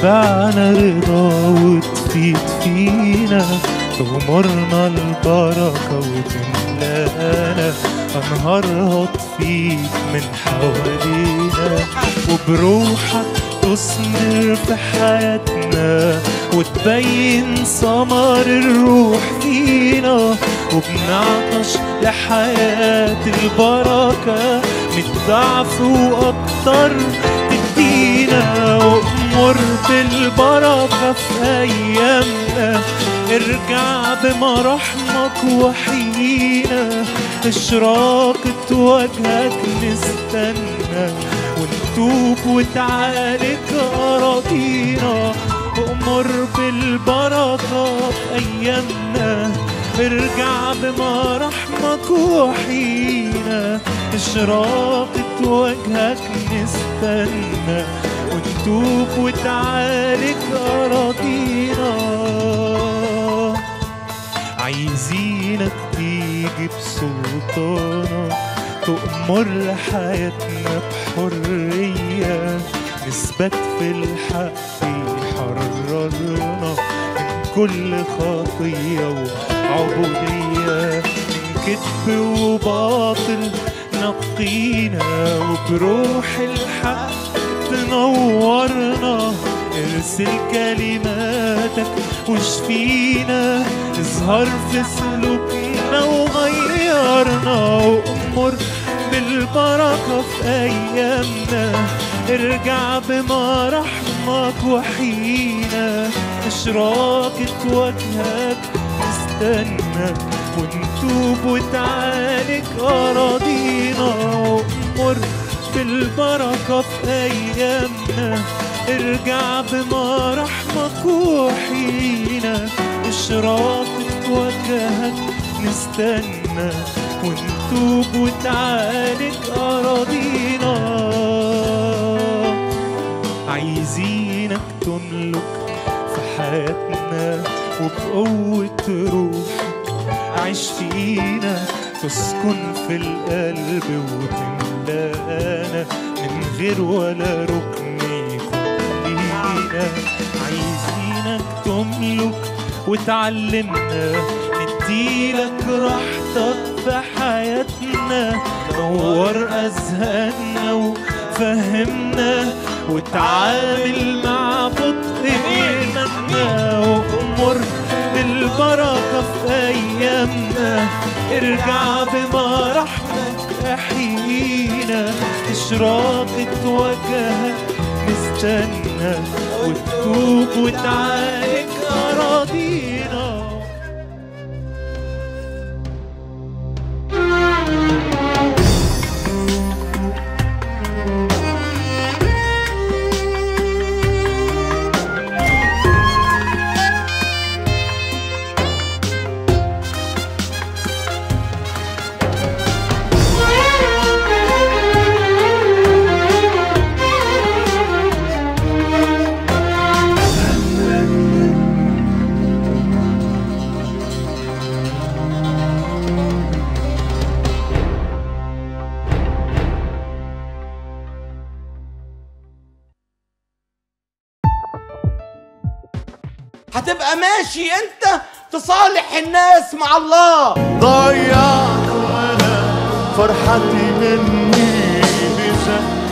تشبعنا رضا وتفيد فينا تغمرنا البركة وتملانا أنهارها تفيد من حوالينا وبروحك تثمر في حياتنا وتبين ثمر الروح فينا وبنعطش لحياة البركة من الضعف وأكتر تدينا وأمر بالبركة في أيامنا ارجع بمراحمك وحيينا إشراقة وجهك نستنى ونتوب وتعالج أراضينا وأمر بالبركة في أيامنا ارجع بمراحمك وحينا إشراقة وجهك نستنى ونتوب وتعالج أراضينا عايزينك تيجي بسلطانك تؤمر لحياتنا بحرية نثبت في الحق يحررنا من كل خطية وعبودية من كذب وباطل نقينا وبروح الحق تنورنا ارسل كلماتك واشفينا اظهر في سلوكنا وغيرنا وامر بالبركة في أيامنا ارجع بمراحمك وحينا إشراقة وجهك نستنى ونتوب وتعالج أراضينا وامر بالبركة في أيامنا ارجع بمراحمك وحينا إشراقة وجهك نستنى ونتوب وتعالج أراضينا عايزينك تملك في حياتنا وبقوة روحك عيش فينا تسكن في القلب وتملانا من غير ولا ركن يخلينا عايزينك تملك وتعلمنا نديلك راحتك في حياتنا نور أذهاننا وفهمنا وتعامل مع بطء إيماننا وأمر بالبركة في أيامنا ارجع بمراحمك أحيينا إشراقة وجهك نستنى وتتوب وتعالج أراضينا هتبقى ماشي انت تصالح الناس مع الله ضيعت وانا فرحتي مني بزهق